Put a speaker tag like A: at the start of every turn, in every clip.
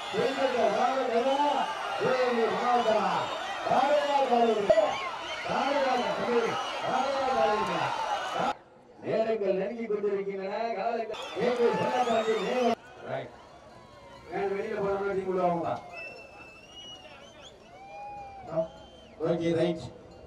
A: திண்டுக்கல் மாவட்டமா சிவகங்கை மாவட்டமா காரையா காலையில் காரையா காலையில் காரையா காலையில் நேரங்கள் நெருங்கி கொண்டிருக்கின்றன காலங்கள் நேற்று சொன்னபாண்டி நேரம் ரைட் வேணும் வெளியில போறோம்னா நீங்க உள்ள வாங்க ஓகே ரைட்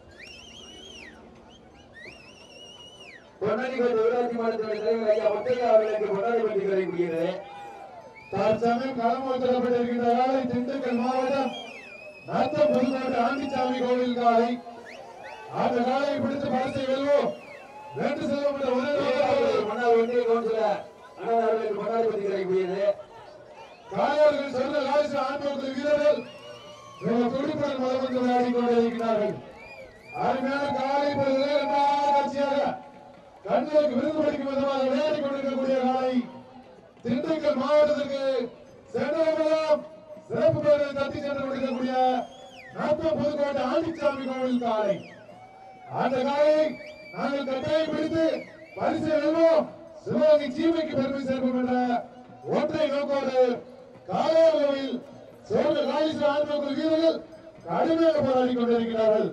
A: பொன்னாடிக்கோட்டை ஊராட்சி மாவட்டத்துறை தலைவர் ஐயா முத்தையா அவர்களுக்கு பொன்னாடி பற்றி கிடைக்கிறது
B: தற்சமயம் களம் ஒதுக்கப்பட்டிருக்கின்ற காலை திண்டுக்கல் மாவட்டம் நத்தம் புதுக்கோட்டை ஆண்டிச்சாமி கோவில் காலை அந்த காலையை பிடித்து பரிசை வெல்வோம் வென்று செல்வோம் என்ற ஒரே நோக்கத்தோடு
A: முன்னாள் ஒன்றிய கவுன்சிலர் அண்ணன் அவர்களுக்கு பொன்னாடி பற்றி கிடைக்கிறது
B: காளையர்கள் சொந்த காலிச ஆண்போக்கு வீரர்கள் மிக துடிப்புடன் மதம் வந்து விளையாடி கொண்டிருக்கிறார்கள் அருமையான காலை பொழுது இரண்டாவது காட்சியாக கண்களுக்கு விருது படிக்கும் விதமாக விளையாடி கொண்டிருக்கக்கூடிய காலை திண்டுக்கல் மாவட்டத்திற்கு சென்றவர்களும் சிறப்பு பெயரை தட்டி சென்று கொண்டிருக்கக்கூடிய நத்தம் புதுக்கோட்டை ஆண்டிச்சாமி கோவில் காலை அந்த காலையை நாங்கள் கட்டாயம் பிடித்து பரிசு வெல்வோம் சிவகங்கை சீமைக்கு பெருமை சேர்ப்போம் என்ற ஒற்றை நோக்கோடு காலையில் சோழ காளீஸ்வர ஆண்மக்கள் வீரர்கள் கடுமையாக போராடி கொண்டிருக்கிறார்கள்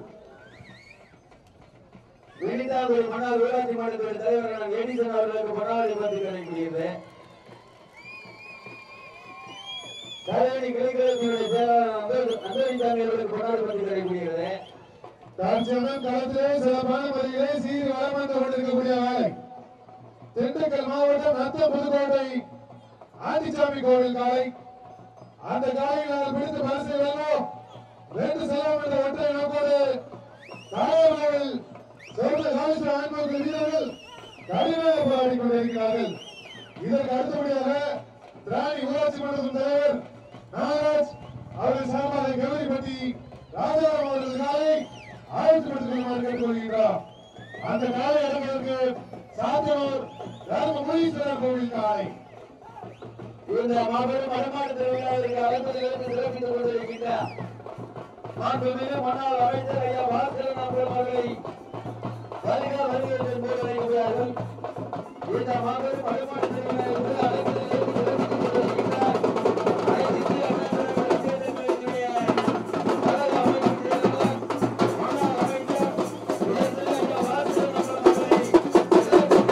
A: வினிதாபுரி முன்னாள் ஊராட்சி மாவட்டத்துறை தலைவர் அண்ணன் எடிசன் அவர்களுக்கு பொன்னாடி பற்றி கிடைக்கிறது கலையணி கிளைக்கழகத்தினுடைய செயலாளர் அந்தோணி- அந்தோணிசாமி அவர்களுக்கு பொன்னாடி பற்றி கிடைக்கிறது
B: தற்சமயம் களத்திலே சிறப்பான முறையிலே சீர் வளம் வந்து கொண்டிருக்கக்கூடிய வேலை திண்டுக்கல் மாவட்டம் நத்த புதுக்கோட்டை ஆண்டிச்சாமி கோவில் காலை அந்த காலையை நாங்கள் பிடித்து பரிசு வெல்வோம் வென்று செல்வோம் என்ற ஒற்றை நோக்கோடு தலைவர்கள் சொந்த காலேஸ்வர ஆண்மக்கள் வீரர்கள் கடுமையாக போராடி கொண்டிருக்கிறார்கள் இதற்கு அடுத்தபடியாக திராணி ஊராட்சி மன்றத்தின் தலைவர் நாகராஜ் அவர்கள் சார்பாக கௌரிப்பட்டி ராஜாராம் அவர்கள் காலை ஆயத்தப்படுத்திக் கொள்ளுமாறு கேட்டுக்கொள்கிறார் அந்த காலை அடங்குவதற்கு சாத்தனூர் தர்ம முனீஸ்வரர் கோவில் காலை
A: இந்த மாபெரும் வடமாடு திருவிழாவிற்கு அழைப்பதிலிருந்து சிறப்பித்துக் கொண்டிருக்கின்ற மாண்புமிகு முன்னாள் அமைச்சர் ஐயா பாஸ்கரன் அவர்கள் அவர்களை வருக வருக என்று போர் அழைக்கிறார்கள் இந்த மாபெரும் வடமாடு திருவிழாவிற்கு அழைப்பதிலிருந்து சிறப்பித்துக் கொண்டிருக்கின்ற அனைத்து இந்திய அண்ணா திராவிட இயக்கத்தினுடைய கழக அமைப்பு செயலாளர், முன்னாள் அமைச்சர் உயர்திரு ஐயா பாஸ்கரன் அவர்கள் அவர்களை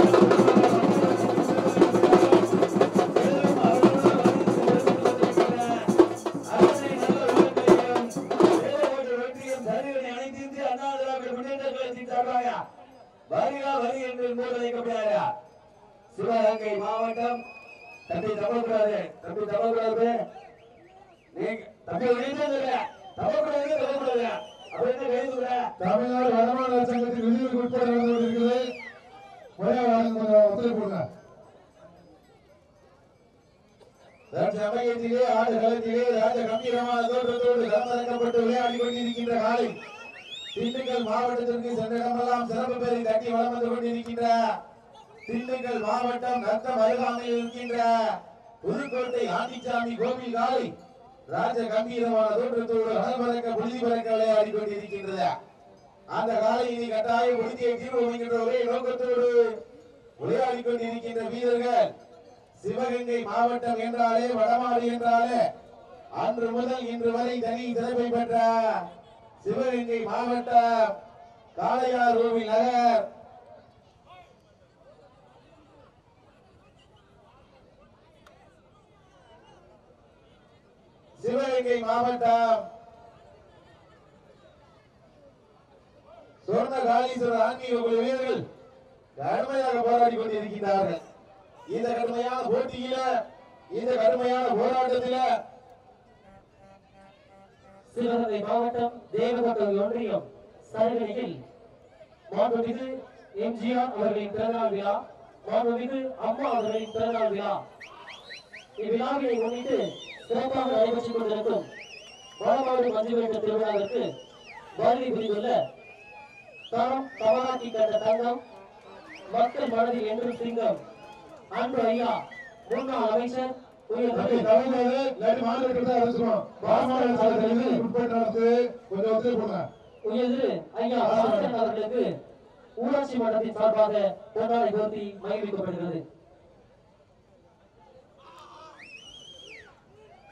A: சிவகங்கை மாவட்டம் தம்பி தப்பக்கூடாது தம்பி தப்பக்கூடாது நீங்க தம்பி வெளியே தப்பக்கூடாது தப்பக்கூடாது அப்படின்னு கைதுல
B: தமிழ்நாடு வடமாநில சங்கத்தின் விதிகளுக்கு உட்பட நடந்து கொண்டிருக்கிறது முறையாக வழங்க கொஞ்சம் ஒத்துழைப்பு
A: சமயத்திலே ஆடு களத்திலே ராஜ கம்பீரமான தோற்றத்தோடு களமிறக்கப்பட்டு விளையாடி கொண்டிருக்கின்ற காலை திண்டுக்கல் மாவட்டத்திற்கு சென்ற இடமெல்லாம் சிறப்பு பெயரை தட்டி வளம் வந்து கொண்டிருக்கின்ற திண்டுக்கல் மாவட்டம் நத்தம் அருகாமையில் இருக்கின்ற புதுக்கோட்டை ஆண்டிச்சாமி கோவில் காலை ராஜ கம்பீரமான தோற்றத்தோடு அனல்பறக்க புழுதி பறக்க விளையாடி கொண்டிருக்கின்றது அந்த காலை இனி கட்டாயம் உறுதியை தீர்வு என்கின்ற ஒரே நோக்கத்தோடு விளையாடி கொண்டிருக்கின்ற வீரர்கள் சிவகங்கை மாவட்டம் என்றாலே வடமாடு என்றாலே அன்று முதல் இன்று வரை தனி சிறப்பை பெற்ற சிவகங்கை மாவட்டம் காளையார் கோவில் நகர் சிவகங்கை மாவட்டம் சொர்ண காளீஸ்வரர் ஆன்மீக குழு வீரர்கள் கடுமையாக போராடி கொண்டிருக்கின்றார்கள் இந்த கடுமையான போட்டியில இந்த கடுமையான போராட்டத்தில
C: சிவகங்கை மாவட்டம் தேவகோட்டை ஒன்றியம் சருகடியில் மாண்புமிகு எம்ஜிஆர் அவர்களின் பிறந்தநாள் விழா மாண்புமிகு அம்மா அவர்களின் பிறந்தநாள் விழா இவ்விழாவினை முன்னிட்டு சிறப்பாக நடைபெற்றுக் கொண்டிருக்கும் வடமாடு மஞ்சுவேட்ட திருவிழாவிற்கு வருகை புரிந்துள்ள தரம் கமலாக்கி கண்ட தங்கம் மக்கள் மனதில் என்றும் சிங்கம் அன்பு ஐயா முன்னாள் அமைச்சர் உயர்
B: தம்பி தமிழ்நாடு இல்லாட்டி மாநிலத்தில் தான் அரசுவோம் வடமாநில சங்கத்திற்கு உட்பட்டு நடத்து கொஞ்சம் ஒத்துழைப்பு
C: உயர்திரு ஐயா பாஸ்கரன் அவர்களுக்கு ஊராட்சி மன்றத்தின் சார்பாக பொன்னாடை போர்த்தி மகிழ்விக்கப்படுகிறது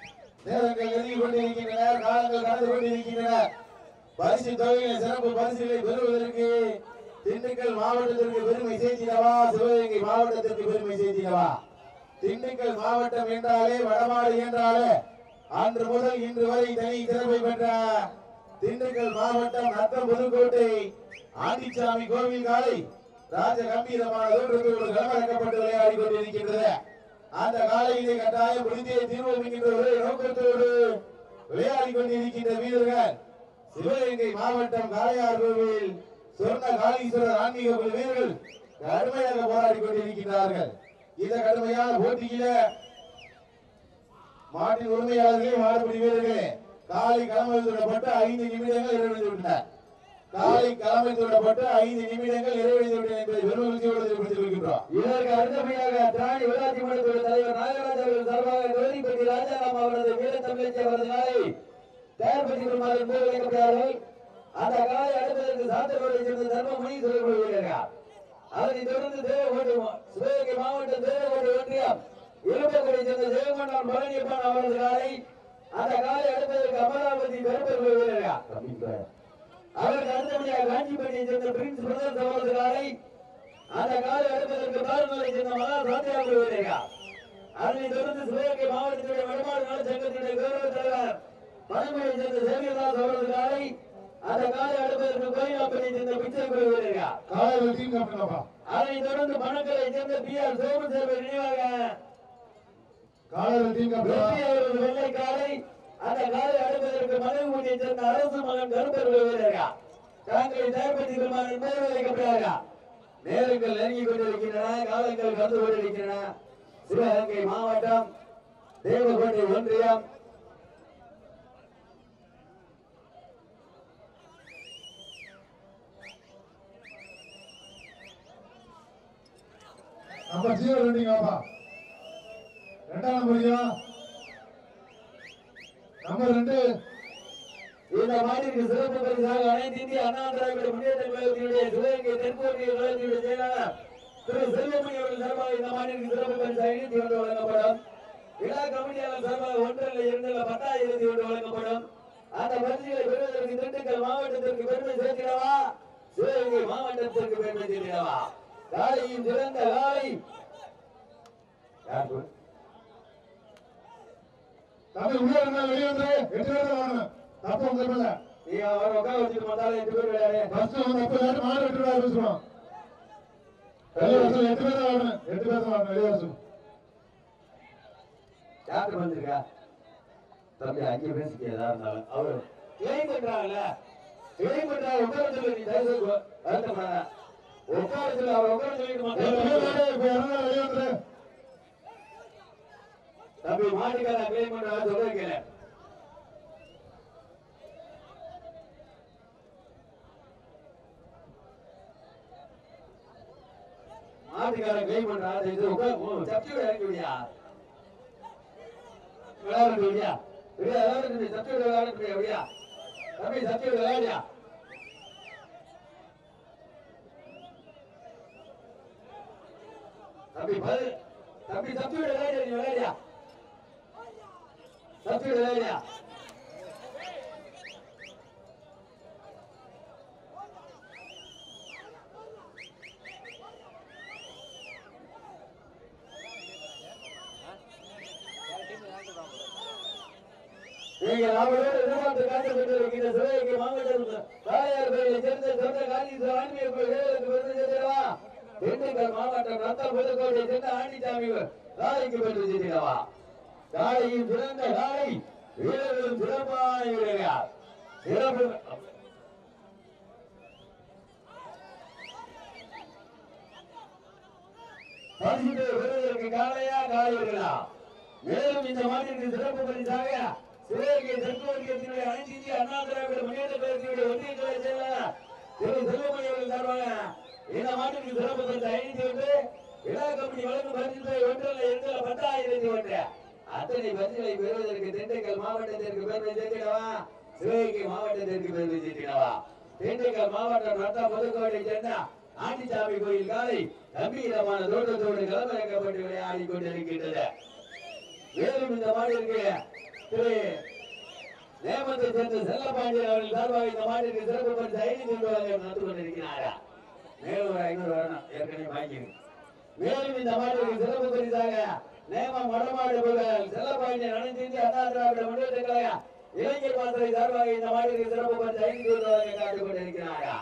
A: நேரங்கள் நெருங்கி கொண்டிருக்கின்றன காலங்கள் கடந்து கொண்டிருக்கின்றன பரிசு தொகையில சிறப்பு பரிசுகளை பெறுவதற்கு திண்டுக்கல் மாவட்டத்திற்கு பெருமை சேர்த்திடவா சிவகங்கை மாவட்டத்திற்கு பெருமை சேர்த்திடவா திண்டுக்கல் மாவட்டம் என்றாலே வடமாடு என்றாலே அன்று முதல் இன்று வரை தனி சிறப்பை பெற்ற திண்டுக்கல் மாவட்டம் நத்தம் புதுக்கோட்டை ஆண்டிச்சாமி கோவில் காலை ராஜ கம்பீரமான தோற்றத்தோடு களமிறக்கப்பட்டு விளையாடி கொண்டிருக்கின்றது அந்த காலையிலே கட்டாயம் முடிந்தே தீர்வோம் என்கின்ற ஒரே நோக்கத்தோடு விளையாடி கொண்டிருக்கின்ற வீரர்கள் சிவகங்கை மாவட்டம் காளையார் கோவில் சொர்ண காளீஸ்வரர் ஆன்மீக குழு வீரர்கள் கடுமையாக போராடி கொண்டிருக்கிறார்கள் இந்த கடுமையான போட்டியில மாட்டின் உரிமையாளர்களே மாடுபிடி வீரர்களே காலை களமை தொடப்பட்டு ஐந்து நிமிடங்கள் நிறைவடைந்து விட்டன காலை களமை தொடப்பட்டு ஐந்து நிமிடங்கள் நிறைவடைந்து விட்டன என்பதை பெருமகிழ்ச்சியோடு தெரிவித்துக் கொள்கின்றோம்
D: இதற்கு அடுத்தபடியாக திராணி ஊராட்சி மன்றத்துடைய தலைவர் நாகராஜ் அவர்கள் சார்பாக கோரிப்பட்டி ராஜாராம் அவரது வீர தமிழச்சி அவரது நாளை தயார்படுத்தி கொள்ளுமாறு போர் வைக்கப்படுகிறார்கள் அந்த காலை அடுப்பதற்கு சாத்தனோடு சேர்ந்த தர்மமணி சொல்லக்கூடிய வீரர்கள் அதனைத் தொடர்ந்து தேவகோட்டை மா- சிவகங்கை மாவட்டம் தேவகோட்டை ஒன்றியம் இரும்பக்குடியை சேர்ந்த ஜெயமன்னார் பழனியப்பன் அவரது காலை அந்த காலை அடுப்பதற்கு அமராவதி பெரும்பெருமை வீரர்கள் அவருக்கு அடுத்தபடியாக காஞ்சிபேட்டையை சேர்ந்த பிரின்ஸ் பிரதர்ஸ் அவரது காலை அந்த காலை அடுப்பதற்கு பாரம்பரிய சேர்ந்த மகா சாத்தியாக வீரர்கள் அதனைத் தொடர்ந்து சிவகங்கை மாவட்டத்துடைய வடமாடு நல சங்கத்தினுடைய கௌரவ தலைவர் பழமையை சேர்ந்த சேவியதாஸ் அவரது காலை அந்த காலை அடுப்பதற்கு கோயிலாப்பட்டியை சேர்ந்த பிச்சை குழு வீரர்கள்
B: காலையில் டீம் கேப்டனாப்பா
D: அதனைத் தொடர்ந்து மணக்கரை சேர்ந்த பி ஆர் சோமசேவர் நினைவாக
B: காலையில் டீம் கேப்டனா
D: வெற்றி அவரது வெள்ளை காலை அந்த காலை அடுப்பதற்கு மனைவி ஊட்டியை சேர்ந்த அரசு மகன் கருப்பர் வீரர்கள் தாங்களை தயார்படுத்திக் கொள்ளுமாறு மேல் வைக்கப்படுகிறார்கள் நேரங்கள் நெருங்கி கொண்டிருக்கின்றன காலங்கள் கடந்து கொண்டிருக்கின்றன சிவகங்கை மாவட்டம் தேவகோட்டை ஒன்றியம்
B: நம்பர் ஜீரோ ரெண்டுங்கப்பா ரெண்டாம் நம்பரியா நம்பர் ரெண்டு
D: இந்த மாநில சிறப்பு பரிசாக அனைத்து இந்திய அண்ணா திராவிட முன்னேற்ற கழகத்தினுடைய சிவகங்கை தெற்கோட்டிய கழகத்தினுடைய செயலாளர் திரு செல்வமணி அவர்கள் சார்பாக இந்த மாநில சிறப்பு பரிசாக இறுதி ஒன்று வழங்கப்படும் விழா கமிட்டியாளர் சார்பாக ஒன்றல்ல இரண்டல்ல பத்தாயிரம் இறுதி ஒன்று வழங்கப்படும் அந்த பரிசுகளை பெறுவதற்கு திண்டுக்கல் மாவட்டத்திற்கு பெருமை சேர்த்திடவா சிவகங்கை மாவட்டத்திற்கு பெருமை சேர்த்திடவா காலையின் சிறந்த காலை யார் சொல்?
B: தம்பி உள்ள இருந்தா வெளியே வந்து எட்டு பேர் தான் வரணும் தப்பு உங்க மேல
D: நீங்க அவரை உட்கார வச்சுட்டு வந்தாலும் எட்டு பேர் விளையாடு
B: ஃபர்ஸ்ட் வந்து தப்பு இல்லாட்டி மாடு எட்டு பேர் பேசுறோம் வெளியே வர சொல்லு, எட்டு பேர் தான் வரணும் எட்டு பேர் தான் வரணும் வெளியே வர சொல்லு.
D: யாருக்கு வந்திருக்கா தம்பி அஞ்சு பேருக்கு ஏதா இருந்தாலும் அவரு கிளைம் பண்றாங்கல்ல கிளைம் பண்றாங்க உட்கார சொல்லி நீ தயவு செய்து வருத்தப்படாத உட்கார சொல்லி அவர் உட்கார சொல்லிட்டு
B: எட்டு பேர்
D: மக்கள்
B: வாங்க, இப்ப இறங்க வெளியே வந்துரு
D: தம்பி மாட்டுக்கார கிளைம் பண்றாங்க சொல்ல கேள மாட்டுக்கார கிளைம் பண்றாங்க இது உட்கார சப்தி விட இறக்கி விடியா விளையாட விடியா விடியா விளையாட சப்தி விட விளையாட விடியா தம்பி சப்தி விட விளையாடியா தம்பி பதில் தம்பி தப்பி விட விளையாடியா நீ விளையாடியா தப்பி விட விளையாடியா நீங்கள் அவரோடு எதிர்பார்த்து காத்துக்கொண்டிருக்கிற சிவகங்கை மாவட்டம் தாயார் கோயிலை சேர்ந்த சொந்த காந்தி ஆன்மீக கோயிலுக்கு விருது சேர்த்திடவா திண்டுக்கல் மாவட்டம் ரத்த புதுக்கோட்டை சேர்ந்த ஆண்டிசாமி காலைக்கு பெற்று சேர்த்திடவா காலையின் சிறந்த காலை வீரர்களும் சிறப்பான வீரர்கள் சிறப்பு பரிசுத்தை பெறுவதற்கு காலையா காலையர்களா மேலும் இந்த மாநிலத்தின் சிறப்பு பரிசாக சிவகங்கை தெற்கு ஒன்றியத்தினுடைய அனைத்து இந்திய அண்ணா திராவிட முன்னேற்ற கழகத்தினுடைய ஒன்றிய கழக செயலாளர் திரு செல்வமணி அவர்கள் சார்பாக இந்த மாநிலத்தின் சிறப்பு பரிசு ஐநூத்தி ஒன்று விழா கமிட்டி வழங்கும் பரிசுகளை ஒன்றல்ல இரண்டல்ல பத்தாயிரத்தி ஒன்று அத்தனை பரிசுகளை பெறுவதற்கு திண்டுக்கல் மாவட்டத்திற்கு பெருமை சேர்த்திடவா சிவகங்கை மாவட்டத்திற்கு பெருமை சேர்த்திடவா திண்டுக்கல் மாவட்டம் ரத்த புதுக்கோட்டை சேர்ந்த ஆண்டிசாமி கோயில் காலை கம்பீரமான தோட்டத்தோடு களமிறக்கப்பட்டு விளையாடி கொண்டிருக்கின்றது மேலும் இந்த மாநிலத்திற்கு திரு நேமத்தை சேர்ந்த செல்லப்பாண்டியன் அவர்கள் சார்பாக இந்த மாட்டிற்கு சிறப்பு பரிசு ஐநூத்தி ரூபாய் நடந்து கொண்டிருக்கிறாரா மேலும் ஒரு ஐநூறு வரணும் ஏற்கனவே வாங்கி மேலும் இந்த மாட்டிற்கு சிறப்பு பரிசாக நேமம் வடமாடு புகழ் செல்லப்பாண்டியன் அனைத்து அண்ணா திராவிட முன்னேற்ற கழக இளைஞர் மாத்திரை சார்பாக இந்த மாட்டிற்கு சிறப்பு பரிசு ஐநூத்தி ரூபாய் காத்துக் கொண்டிருக்கிறாரா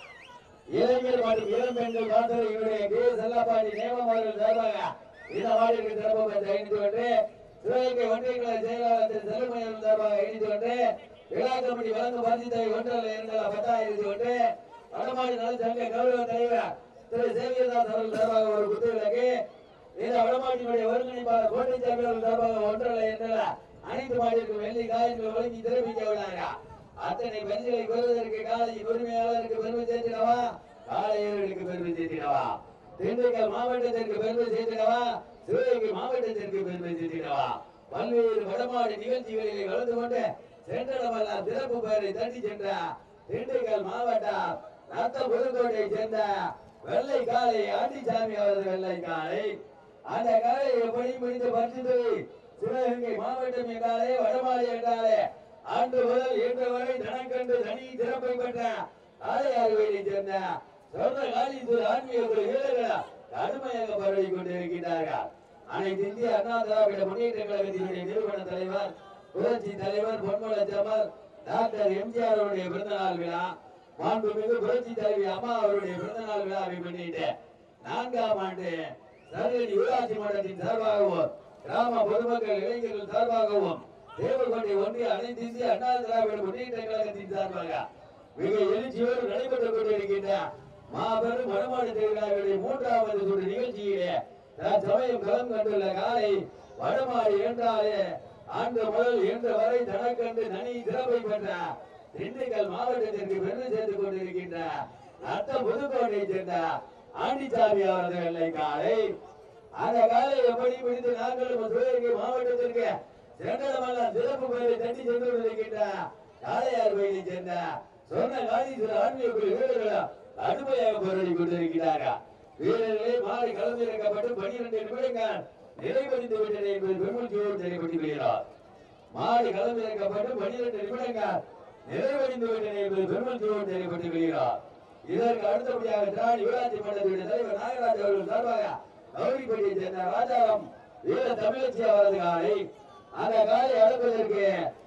D: இளைஞர் மற்றும் இளம் பெண்கள் மாத்திரைகளுடைய கே செல்லப்பாண்டி நேமம் அவர்கள் சார்பாக இந்த மாட்டிற்கு சிறப்பு பரிசு ஐநூத்தி ஒன்று சிவகங்கை ஒன்றிய கழக செயலாளர் திரு செல்லுமையன் சார்பாக ஐநூத்தி ஒன்று விழா கமிட்டி வழங்கும் பரிசுத்தை ஒன்றல்ல இரண்டல்ல பத்தாயிரத்தி ஒன்று வடமாடி நல சங்க கௌரவ தலைவர் திரு சேவியதாஸ் அவர்கள் சார்பாக ஒரு குத்து விளக்கு இந்த வடமாட்டினுடைய ஒருங்கிணைப்பாளர் கோட்டை சாமி அவர்கள் சார்பாக ஒன்றல்ல இரண்டல்ல அனைத்து மாட்டிற்கும் வெள்ளி காயங்கள் வழங்கி சிறப்பிக்க உள்ளாங்க அத்தனை பரிசுகளை பெறுவதற்கு காலை உரிமையாளருக்கு பெருமை சேர்த்திடவா காளையர்களுக்கு பெருமை சேர்த்திடவா திண்டுக்கல் மாவட்டத்திற்கு பெருமை சேர்த்திடவா சிவகங்கை மாவட்டத்திற்கு பெருமை சேர்த்திடவா பல்வேறு வடமாடு நிகழ்ச்சிகளிலே கலந்து கொண்டு சென்றடமெல்லாம் சிறப்பு பெயரை தட்டி சென்ற திண்டுக்கல் மாவட்டம் நத்த புதுக்கோட்டை சேர்ந்த வெள்ளை காளை ஆண்டிசாமி அவரது வெள்ளை காளை அந்த காளை எப்படி முடிந்து பரிசுத்தை சிவகங்கை மாவட்டம் என்றாலே வடமாடு என்றாலே ஆண்டு முதல் இன்று வரை தனக்கண்டு தனி சிறப்பை பெற்ற ஆலையார்வையை சேர்ந்த சொர்ண காளீஸ்வரர் ஆன்மீக குழு வீரர்கள் கடுமையாக பரவி கொண்டிருக்கிறார்கள் அனைத்து இந்திய அண்ணா திராவிட முன்னேற்ற கழகத்தினுடைய நிறுவன தலைவர் புரட்சி தலைவர் பொன்மலச்சமர் டாக்டர் எம்ஜிஆர் அவருடைய பிறந்த நாள் விழா மாண்புமிகு புரட்சி தலைவி அம்மா அவருடைய பிறந்த நாள் விழாவை முன்னிட்டு நான்காம் ஆண்டு சரவணி ஊராட்சி மன்றத்தின் சார்பாகவும் கிராம பொதுமக்கள் இளைஞர்கள் சார்பாகவும் தேவகோட்டை ஒன்றிய அனைத்து இந்திய அண்ணா திராவிட முன்னேற்ற கழகத்தின் சார்பாக மிக எழுச்சியோடு நடைபெற்றுக் கொண்டிருக்கின்ற மாபெரும் வடமாடு திருவிழாவுடைய மூன்றாவது சுற்று நிகழ்ச்சியிலே தற்சமயம் களம் கண்டுள்ள காலை வடமாடு என்றாலே ஆண்டு முதல் இன்று வரை தனக்கண்டு தனி சிறப்பை பெற்ற திண்டுக்கல் மாவட்டத்திற்கு பெருமை சேர்த்துக் கொண்டிருக்கின்ற அத்த புதுக்கோட்டையை சேர்ந்த ஆண்டிச்சாமி அவரது வெள்ளை காலை அந்த காலை எப்படி பிடித்து நாங்களும் சிவகங்கை மாவட்டத்திற்கு சென்றதமெல்லாம் சிறப்பு பெயரை தட்டி சென்று கொண்டிருக்கின்ற காளையார் கோயிலை சேர்ந்த சொன்ன காளீஸ்வரர் ஆன்மீக குழு வீரர்கள் கடுமையாக போராடி கொண்டிருக்கிறார்கள் வீரர்களே மாறி களமிறக்கப்பட்டு பனிரெண்டு நிமிடங்கள் நிறைவடைந்து விட்டன என்பது பெருமூச்சியோடு தெரியப்பட்டுகிறார் மாறி களமிறக்கப்பட்டு பனிரெண்டு நிமிடங்கள் நிறைவடைந்து விட்டன என்பது பெருமூச்சியோடு தெரியப்பட்டுகிறார் இதற்கு அடுத்தபடியாக திராணி ஊராட்சி மன்றத்தினுடைய தலைவர் நாகராஜ் அவர்கள் சார்பாக கௌரிப்பட்டியை சேர்ந்த ராஜாராம் வீர தமிழச்சி அவரது காலை அந்த காலை அடக்குவதற்கு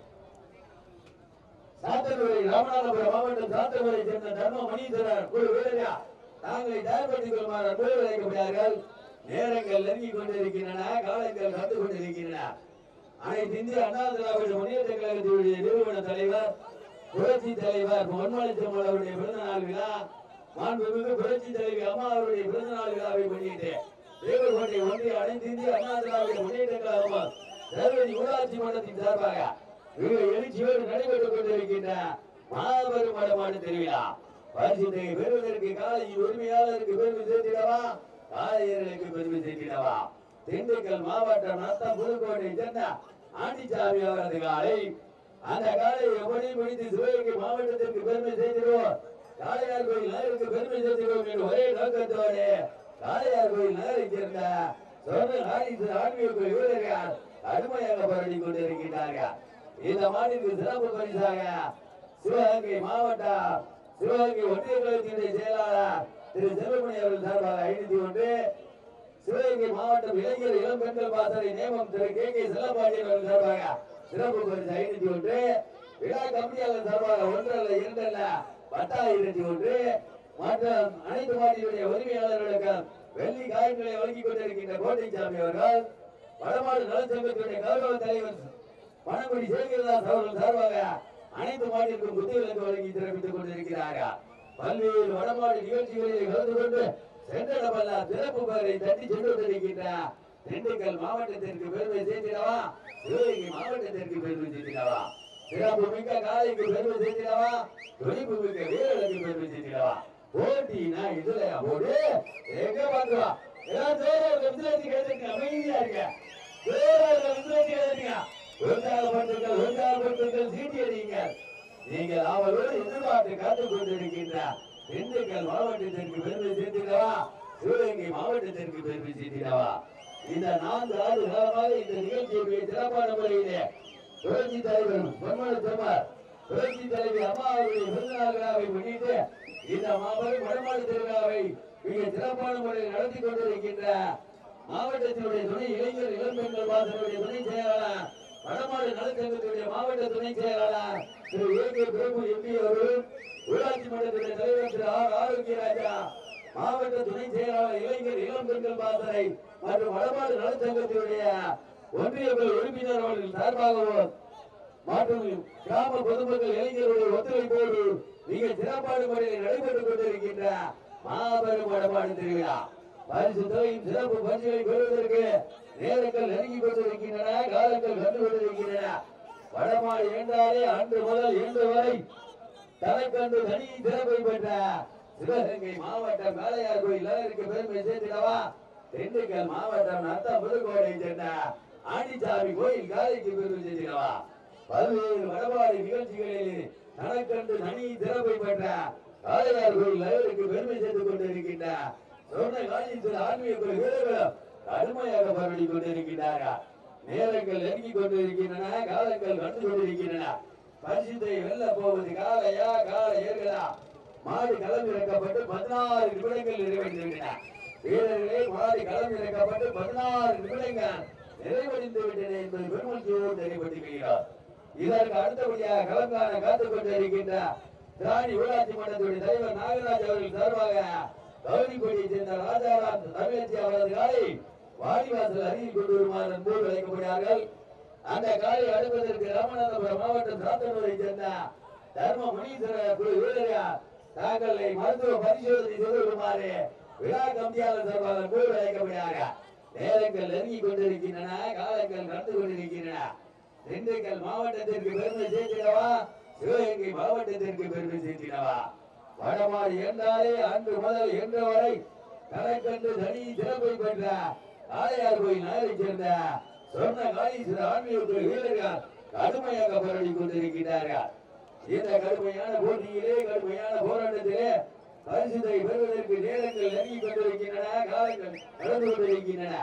D: சாத்தனூரை ராமநாதபுரம் மாவட்டம் சாத்தனூரை சேர்ந்த தர்ம மணீஸ்வரர் குழு வீரரா தாங்களை தயார்படுத்திக் கொள்ளுமாறு குழு விளைவிக்கிறார்கள் நேரங்கள் நெருங்கிக் கொண்டிருக்கின்றன காலங்கள் கண்டு கொண்டிருக்கின்றன அனைத்து இந்திய அண்ணா திராவிட முன்னேற்ற கழகத்தினுடைய நிறுவன தலைவர் புரட்சி தலைவர் பொன்மலைச்சம்மல் அவருடைய பிறந்த நாள் விழா மாண்புமிகு புரட்சி தலைவி அம்மா அவருடைய பிறந்த நாள் விழாவை முன்னிட்டு தேவகோட்டை ஒன்றிய அனைத்து இந்திய அண்ணா திராவிட முன்னேற்ற கழகம் சர்வதி ஊராட்சி மன்றத்தின் சார்பாக மிக எழுச்சியோடு நடைபெற்றுக் கொண்டிருக்கின்ற மாபெரும் வடமாடு திருவிழா பரிசுத்தை பெறுவதற்கு காலையில் உரிமையாளருக்கு பெருமை சேர்த்திடவா காலையர்களுக்கு பெருமை சேர்த்திடவா திண்டுக்கல் மாவட்டம் நத்தம் புதுக்கோட்டை சேர்ந்த ஆண்டிச்சாமி அவரது காலை அந்த காலை எப்படி முடித்து சிவகங்கை மாவட்டத்திற்கு பெருமை சேர்த்திடுவோம் காளையார் கோயில் நகருக்கு பெருமை சேர்த்திடுவோம் என்ற ஒரே நோக்கத்தோடு காளையார் கோயில் நகரை சேர்ந்த சொர்ண நாடீஸ்வரர் ஆன்மீக கோயில் வீரர்கள் கடுமையாக போராடி கொண்டிருக்கிறார்கள் இந்த மாநிலக்கு சிறப்பு பரிசாக சிவகங்கை மாவட்டம் சிவகங்கை ஒன்றிய கழகத்தினுடைய செயலாளர் திரு செல்வமணி அவர்கள் சார்பாக ஐநூத்தி ஒன்று சிவகங்கை மாவட்டம் இளைஞர் இளம் பெண்கள் பாசறை நியமம் திரு கே கே செல்லப்பாண்டியன் அவர்கள் சார்பாக சிறப்பு பரிசு ஐநூத்தி ஒன்று விழா கமிட்டியாளர் சார்பாக ஒன்றல்ல இரண்டல்ல பத்தாயிரத்தி ஒன்று மற்றும் அனைத்து மாநிலுடைய உரிமையாளர்களுக்கு வெள்ளி காயங்களை வழங்கிக் கொண்டிருக்கின்ற கோட்டைசாமி அவர்கள் வடமாடு நலச்சங்கத்தினுடைய கௌரவ தலைவர் பணங்குடி சேகரதாஸ் அவர்கள் சார்பாக அனைத்து மாநிலக்கும் குத்துவிலக்கு வழங்கி சிறப்பித்துக் கொண்டிருக்கிறார்கள் பல்வேறு வடமாடு நிகழ்ச்சிகளில் கலந்து கொண்டு சென்றடமெல்லாம் சிறப்பு பெயரை தட்டி சென்று கொண்டிருக்கின்ற திண்டுக்கல் மாவட்டத்திற்கு பெருமை சேர்த்திடவா சிவகங்கை மாவட்டத்திற்கு பெருமை சேர்த்திடவா சிறப்பு மிக்க காலைக்கு பெருமை சேர்த்திடவா துணிப்பு மிக்க வீரர்களுக்கு பெருமை சேர்த்திடவா போட்டினா இதுல போடு எங்க பாக்குறா ஏதாவது ஜோரா விசாரிச்சு கேட்டுங்க அமைதியா இருக்க ஜோரா விசாரிச்சு கேட்டுங்க உற்சாகப்படுத்துங்கள் உற்சாகப்படுத்துங்கள் சீட்டி அடிங்க நீங்கள் அவரோடு எதிர்பார்த்து காத்துக் கொண்டிருக்கின்ற திண்டுக்கல் மாவட்டத்திற்கு பெருமை சேர்த்திடவா சிவகங்கை மாவட்டத்திற்கு பெருமை சேர்த்திடவா இந்த நான்கு ஆண்டு காலமாக இந்த நிகழ்ச்சியை சிறப்பான முறையிலே புரட்சி தலைவர் பொன்மன பெருமாள் புரட்சி தலைவி அம்மா அவருடைய பிறந்தநாள் விழாவை முன்னிட்டு இந்த மாபெரும் வடமாடு திருவிழாவை மிக சிறப்பான முறையில் நடத்தி கொண்டிருக்கின்ற மாவட்டத்தினுடைய துணை இளைஞர் இளம்பெண்கள் வாசனுடைய துணை செயலாளர் வடமாடு நலச்சங்கத்துடைய மாவட்ட துணை செயலாளர் திரு ஏ கே பிரபு எம்பி அவர்களும் ஊராட்சி மன்றத்துடைய தலைவர் திரு ஆர் ஆரோக்கியராஜா மாவட்ட துணை செயலாளர் இளைஞர் இளம் பெண்கள் பாசறை மற்றும் வடமாடு நலச்சங்கத்தினுடைய ஒன்றிய குழு உறுப்பினர் அவர்கள் சார்பாகவும் மற்றும் கிராம பொதுமக்கள் இளைஞருடைய ஒத்துழைப்போடு மிக சிறப்பான முறையில் நடைபெற்றுக் கொண்டிருக்கின்ற மாபெரும் வடமாடு திருவிழா பரிசு தொகையும் சிறப்பு பரிசுகளை பெறுவதற்கு நேரங்கள் நெருங்கிக் கொண்டிருக்கின்றன காலங்கள் வந்து கொண்டிருக்கின்றன வடமாடு என்றாலே அன்று முதல் இன்று வரை தனக்கன்று தனி சிறப்பை பெற்ற சிவகங்கை மாவட்டம் வேலையார் கோயில் நகருக்கு பெருமை சேர்த்திடவா திண்டுக்கல் மாவட்டம் நத்த புதுக்கோட்டை சேர்ந்த ஆண்டிச்சாமி கோயில் காலைக்கு பெருமை சேர்த்திடவா பல்வேறு வடபாடு நிகழ்ச்சிகளில் தனக்கன்று தனி சிறப்பை பெற்ற காளையார் கோயில் நகருக்கு பெருமை சேர்த்துக் கொண்டிருக்கின்ற சொன்ன காலத்தில் ஆன்மீக குழு வீரர்களும் கடுமையாக போராடி கொண்டிருக்கிறார்கள் நேரங்கள் நெருங்கிக் கொண்டிருக்கின்றன காலங்கள் வந்து கொண்டிருக்கின்றன பரிசுத்தை வெல்ல போவது காலையா காலை ஏர்களா மாடு களம் இறக்கப்பட்டு பதினாறு நிமிடங்கள் நிறைவடைந்துவிட்டன வீரர்களே மாடு களம் இறக்கப்பட்டு பதினாறு நிமிடங்கள் நிறைவடைந்து விட்டன என்பது பெருமதியோடு தெரியப்படுத்துகிறார் இதற்கு அடுத்தபடியாக களங்கான காத்துக் கொண்டிருக்கின்ற திராணி ஊராட்சி மன்றத்துடைய தலைவர் நாகராஜ் அவர்கள் சார்பாக கௌரிக்கோடியை சேர்ந்த ராஜாராம் தமிழச்சி அவரது காலை வாடிவாசல் அருகில் கொண்டு வருமாறு அன்போடு அழைக்கப்படுகிறார்கள் அந்த காலை அடுப்பதற்கு ராமநாதபுரம் மாவட்டம் சாத்தனூரை சேர்ந்த தர்ம முனீஸ்வர குழு வீரர்கள் தாங்களை மருத்துவ பரிசோதனை செய்து வருமாறு விழா கம்பியாளர் சார்பாக அன்போடு அழைக்கப்படுகிறார்கள் நேரங்கள் நெருங்கிக் கொண்டிருக்கின்றன காலங்கள் நடந்து கொண்டிருக்கின்றன திண்டுக்கல் மாவட்டத்திற்கு பெருமை சேர்த்திடவா சிவகங்கை மாவட்டத்திற்கு பெருமை சேர்த்திடவா வடமாடு என்றாலே அன்று முதல் என்ற வரை தனக்கென்று தனி சிறப்பை பெற்ற ஆலையார் கோயில் நகரை சேர்ந்த சொன்ன காளீஸ்வர ஆன்மீக வீரர்கள் கடுமையாக போராடி கொண்டிருக்கிறார்கள் இந்த கடுமையான போட்டியிலே கடுமையான போராட்டத்திலே பரிசுத்தை பெறுவதற்கு நேரங்கள் நெருங்கிக் கொண்டிருக்கின்றன காலங்கள் நடந்து கொண்டிருக்கின்றன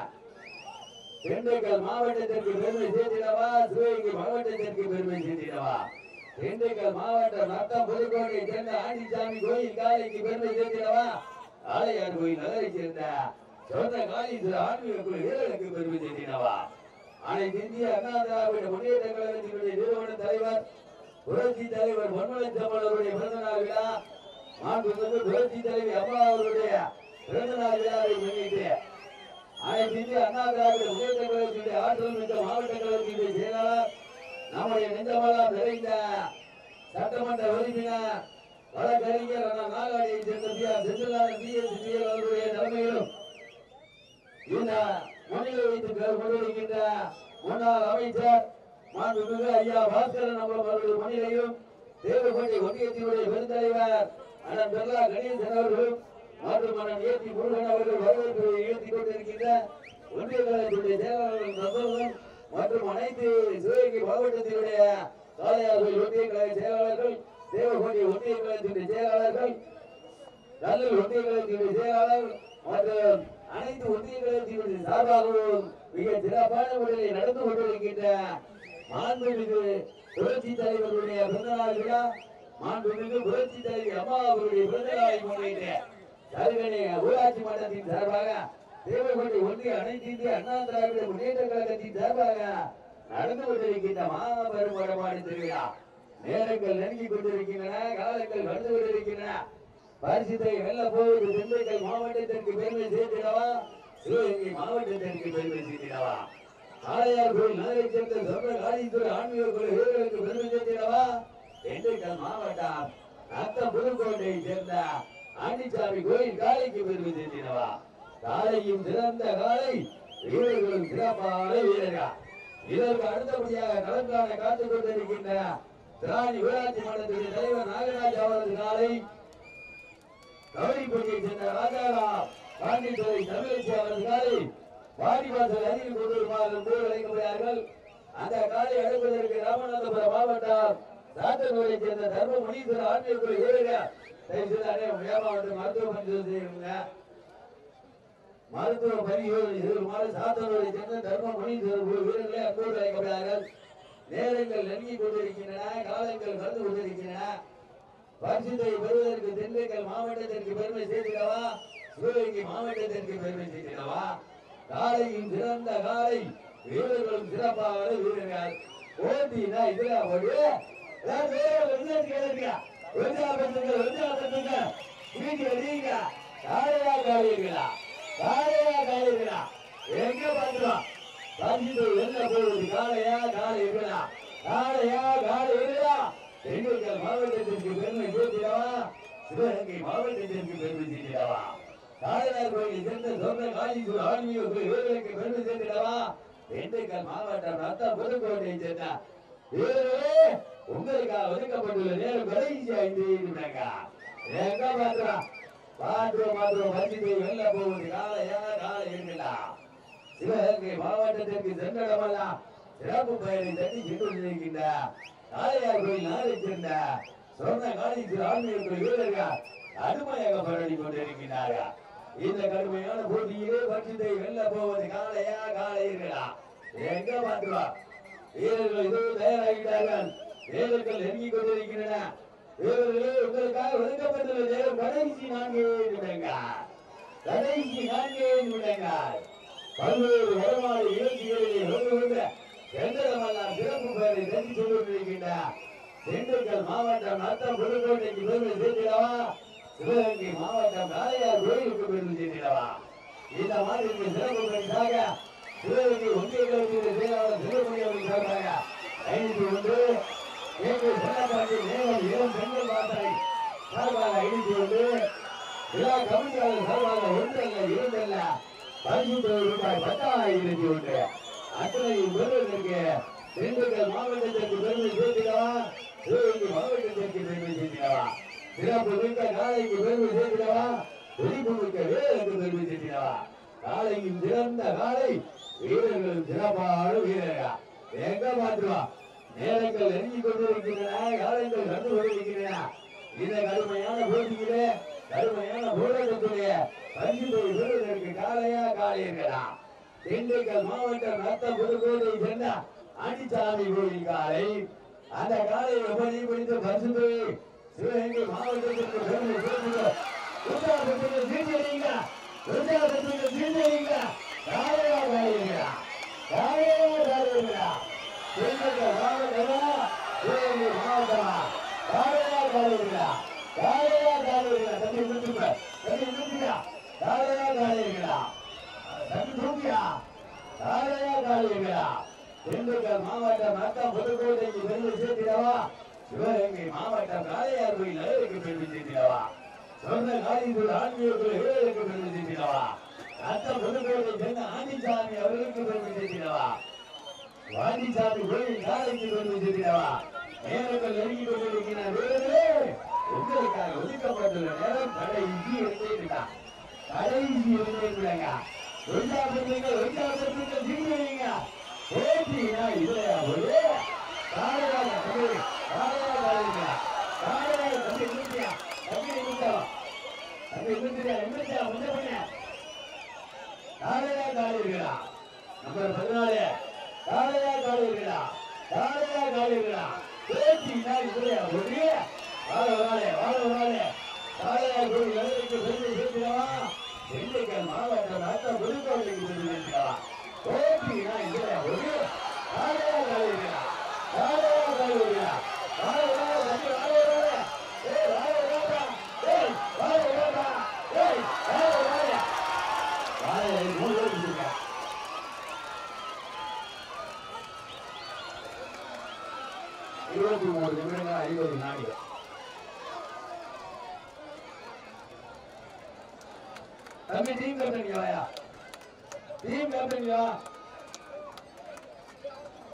D: திண்டுக்கல் மாவட்டத்திற்கு பெருமை சேர்த்திடவா சிவகங்கை மாவட்டத்திற்கு பெருமை சேர்த்திடவா திண்டுக்கல் மாவட்டம் நத்தம் புதுக்கோட்டை சேர்ந்த ஆண்டிசாமி கோயில் காலைக்கு பெருமை சேர்த்திடவா ஆலையார் கோயில் நகரை சேர்ந்த சொந்த காளீஸ்வர ஆன்மீக குழு வீரர்களுக்கு பெருமை சேர்த்திடவா அனைத்து இந்திய அண்ணா திராவிட முன்னேற்ற கழகத்தினுடைய நிறுவன தலைவர் புரட்சி தலைவர் பொன்மலை அவருடைய பிறந்தநாள் விழா மாண்புமிகு புரட்சி தலைவி அம்மா அவருடைய பிறந்தநாள் விழாவை முன்னிட்டு அனைத்து இந்திய அண்ணா திராவிட முன்னேற்ற கழகத்தினுடைய ஆற்றல் மிக்க மாவட்ட கழகத்தினுடைய செயலாளர் நம்முடைய நெஞ்சமெல்லாம் நிறைந்த சட்டமன்ற உறுப்பினர் வழக்கறிஞர் அண்ணா நாகாடியை சேர்ந்த P R Senthilnathan B S BL அவருடைய தலைமையிலும் இந்த முன்னிலை வைத்து கொண்டிருக்கின்ற முன்னாள் அமைச்சர் மாண்புமிகு ஐயா பாஸ்கரன் அவர்கள் அவருடைய முன்னிலையும் தேவகோட்டை ஒன்றியத்தினுடைய பெருந்தலைவர் அண்ணன் பெர்லா கணேசன் அவர்களும் மற்றும் அண்ணன் ஏற்றி முருகன் அவர்கள் வரவேற்பை ஏற்றிக் கொண்டிருக்கின்ற ஒன்றிய கழகத்தினுடைய செயலாளர்கள் சந்தோஷம் மற்றும் அனைத்து சிவகங்கை மாவட்டத்தினுடைய காளையார்கள் ஒன்றிய கழக செயலாளர்கள் தேவகோட்டை ஒன்றிய கழகத்தினுடைய செயலாளர்கள் நல்லூர் ஒன்றிய கழகத்தினுடைய செயலாளர் மற்றும் அனைத்து ஒன்றிய கழகத்தினுடைய சார்பாகவும் மிக சிறப்பான முறையில் நடந்து கொண்டிருக்கின்ற மாண்புமிகு புரட்சி தலைவருடைய பிறந்தநாள் விழா மாண்புமிகு புரட்சி தலைவி அம்மா அவருடைய பிறந்தநாளை முன்னிட்டு கருகணி ஊராட்சி மன்றத்தின் சார்பாக தேவகோட்டை ஒன்றிய அனைத்து இந்திய அண்ணா திராவிட முன்னேற்ற கழகத்தின் சார்பாக நடந்து கொண்டிருக்கின்ற மாபெரும் வடமாடு திருவிழா நேரங்கள் நெருங்கிக் கொண்டிருக்கின்றன காலங்கள் நடந்து கொண்டிருக்கின்றன பரிசுத்தை வெல்ல போவது திண்டுக்கல் மாவட்டத்திற்கு பெருமை சேர்த்திடவா சிவகங்கை மாவட்டத்திற்கு பெருமை சேர்த்திடவா ஆலையார் கோயில் நகரை சேர்ந்த சொந்த காளீஸ்வர ஆன்மீக குழு வீரர்களுக்கு பெருமை சேர்த்திடவா திண்டுக்கல் மாவட்டம் நத்த புதுக்கோட்டையை சேர்ந்த ஆண்டிச்சாமி கோயில் காளைக்கு பெருமை சேர்த்திடவா காளையும் சிறந்த காளை வீரர்களும் சிறப்பான வீரர்கள் இதற்கு அடுத்தபடியாக கலந்தான காத்துக் கொண்டிருக்கின்ற திராணி ஊராட்சி மன்றத்துடைய தலைவர் நாகராஜ் அவரது காலை கௌரிப்பட்டியை சேர்ந்த ராஜாராம் பாண்டித்துறை தமிழச்சி அவரது காலை வாடிவாசல் அருகில் கொண்டிருப்பார் என்று அழைக்கப்படுகிறார்கள் அந்த காலை அடுப்பதற்கு ராமநாதபுரம் மாவட்டம் சாத்தனூரை சேர்ந்த தர்ம முனீஸ்வர ஆன்மீக குழு வீரர்கள் தயவு செய்து அனைவரும் வியாபாரத்தை மருத்துவ பரிசோதனை செய்யுங்க மருத்துவ பரிசோதனை செய்யுமாறு சாத்தனூரை சேர்ந்த தர்ம முனீஸ்வர குழு வீரர்களை அன்போடு அழைக்கப்படுகிறார்கள் நேரங்கள் நெருங்கிக் கொண்டிருக்கின்றன காலங்கள் வந்து கொண்டிருக்கின்றன பரிசுத்தை பெறுவதற்கு திண்டுக்கல் மாவட்டத்திற்கு பெருமை சேர்த்திடவா சிவகங்கை மாவட்டத்திற்கு பெருமை சேர்த்திடவா காலையும் சிறந்த காலை வீரர்களும் சிறப்பாக வீரர்கள் போட்டினா இதுல ஒரு ஏதாவது வீரர்கள் வந்து கேளுங்க வெஞ்சாபத்துங்க வெஞ்சாபத்துங்க வீட்டு அடிங்க காலையா காலைங்களா காலையா காலைங்களா எங்க பண்றோம் பரிசுத்தை வெளில போகுது காலையா காலைங்களா காலையா காலைங்களா திண்டுக்கல் மாவட்டத்திற்கு பெருமை சேர்த்திடவா சிவகங்கை மாவட்டத்திற்கு பெருமை சேர்த்திடவா காளையார் கோயில் சேர்ந்த சொந்த காளீஸ்வரர் ஆன்மீக கோயில் வீரர்களுக்கு பெருமை சேர்த்திடவா திண்டுக்கல் மாவட்டம் ரத்த புதுக்கோட்டையை சேர்ந்த வீரர்களே உங்களுக்காக ஒதுக்கப்பட்டுள்ள நேரம் கடைசி ஐந்து நிமிடங்க எங்க பாத்துறோம் பாத்துறோம் பாத்துறோம் பரிசுத்தை வெளில போகுது காலையா காலை இருக்குடா சிவகங்கை மாவட்டத்திற்கு சென்றடமெல்லாம் சிறப்பு பெயரை தட்டி சென்று கொண்டிருக்கின்ற காளையார் கோயில் நாளை சேர்ந்த சொன்ன காலேஜ் ஆன்மீக கோயில் வீரர்கள் அருமையாக போராடி கொண்டிருக்கிறார்கள் இந்த கடுமையான போட்டியிலே பட்சத்தை வெல்ல போவது காளையா காளையர்களா எங்க மாற்றுவா வீரர்கள் இதோ தயாராகிறார்கள் வீரர்கள் நெருங்கிக் கொண்டிருக்கின்றன வீரர்களே உங்களுக்காக ஒதுக்கப்பட்டுள்ள நேரம் கடைசி நான்கு நிமிடங்கள் கடைசி நான்கே நிமிடங்கள் பல்வேறு வருமான நிகழ்ச்சிகளிலே கொண்டு வந்த எந்தளமெல்லாம் சிறப்பு பெயரை தட்டி சொல்லியிருக்கின்ற திண்டுக்கல் மாவட்டம் நத்தம் புதுக்கோட்டைக்கு பெருமை சேர்த்திடவா சிவகங்கை மாவட்டம் காளையார் கோயிலுக்கு பெருமை சேர்த்திடவா இந்த மாதிரி சிறப்பு பரிசாக சிவகங்கை ஒன்றிய கல்வியுடைய செயலாளர் சிவகங்கை அவர்கள் சார்பாக ஐநூத்தி ஒன்று கேக்கு செல்லப்பாண்டி நேரம் இளம் பெண்கள் மாத்திரை சார்பாக ஐநூத்தி ஒன்று விழா கமிட்டியாளர் சார்பாக ஒன்றல்ல இரண்டல்ல பதிமூன்று ரூபாய் பத்தாயிரத்தி ஒன்று அத்தனை பெறுவதற்கு திண்டுக்கல் மாவட்டத்திற்கு பெருமை சேர்த்திடவா சிவகங்கை மாவட்டத்திற்கு பெருமை சேர்த்திடவா சிறப்பு மிக்க காலைக்கு பெருமை சேர்த்திடவா விழிப்பு மிக்க வீரருக்கு பெருமை சேர்த்திடவா காலையும் சிறந்த காலை வீரர்களும் சிறப்பான வீரர்கள் எங்க மாற்றுவா நேரங்கள் நெருங்கிக் கொண்டிருக்கின்றன காலங்கள் கண்டு கொண்டிருக்கின்றன இந்த கடுமையான போட்டியிலே கடுமையான போராட்டத்துடைய பரிசுத்தை பெறுவதற்கு காலையா காலையர்களா திண்டுக்கல் மாவட்டம் ரத்த புதுக்கோட்டை சேர்ந்த ஆண்டிச்சாமி கோயில் காலை அந்த காலையை எப்படி பிடித்த பரிசுத்தை சிவகங்கை மாவட்டத்திற்கு பெருமை சேர்த்துங்க உற்சாகத்திற்கு சீர்திருங்க உற்சாகத்திற்கு சீர்திருங்க காலையா காலையர்களா காலையா காலையர்களா திண்டுக்கல் மாவட்டமா சிவகங்கை மாவட்டமா காலையா காலையர்களா காலையா காலையர்களா தம்பி நிறுத்துங்க தம்பி நிறுத்துங்க காலையா காலையர்களா தம்பி தூக்கியா காலையா காலையர்களா திண்டுக்கல் மாவட்டம் நத்தம் புதுக்கோட்டைக்கு பெருமை சேர்த்திடவா சிவகங்கை மாவட்டம் காளையார் கோயில் நகருக்கு பெருமை சேர்த்திடவா சொந்த காளியத்தூர் ஆன்மீகத்தில் வீரருக்கு பெருமை சேர்த்திடவா நத்தம் புதுக்கோட்டை சேர்ந்த ஆண்டிசாமி அவர்களுக்கு பெருமை சேர்த்திடவா வாண்டிசாமி கோயில் காலைக்கு பெருமை சேர்த்திடவா நேரங்கள் நெருங்கி கொண்டிருக்கிற வீரர்களே உங்களுக்காக ஒதுக்கப்பட்டுள்ள நேரம் கடைசி இருந்தேன் கடைசி இருந்தேங்க ஒன்றாபத்துங்க ஒன்றாபத்துங்க சிங்கிங்க போட்டினா இல்லையா ஒரு காலையா தம்பி காலையா காலையா காலையா தம்பி நிறுத்தியா தம்பி நிறுத்தா தம்பி நிறுத்தியா நிறுத்தியா முன்ன பண்ண காலையா காலையா நம்பர் பதினாலு காலையா காலையா காலையா காலையா போட்டினா இல்லையா ஒரு வாழ வாழ வாழ வாழ காலையா கோயில் நகருக்கு பெருமை சேர்க்கிறவா திண்டுக்கல் மாவட்டம் அடுத்த புதுக்கோட்டைக்கு பெருமை சேர்க்கிறவா போட்டினா இல்லையா ஒரு காலையா காலையா காலையா காலையா வாழ வாழ தம்பி வாழ வாழ ஏய் வாழ வாழ ஏய் வாழ வாழ ஏய் வாழ வாழ வாழ மூணு பேர் இருக்கா இருபத்தி மூணு நிமிடங்கள் ஐம்பது நாடுகள் தம்பி டீம் கேப்டன் வாயா டீம் கேப்டன் வா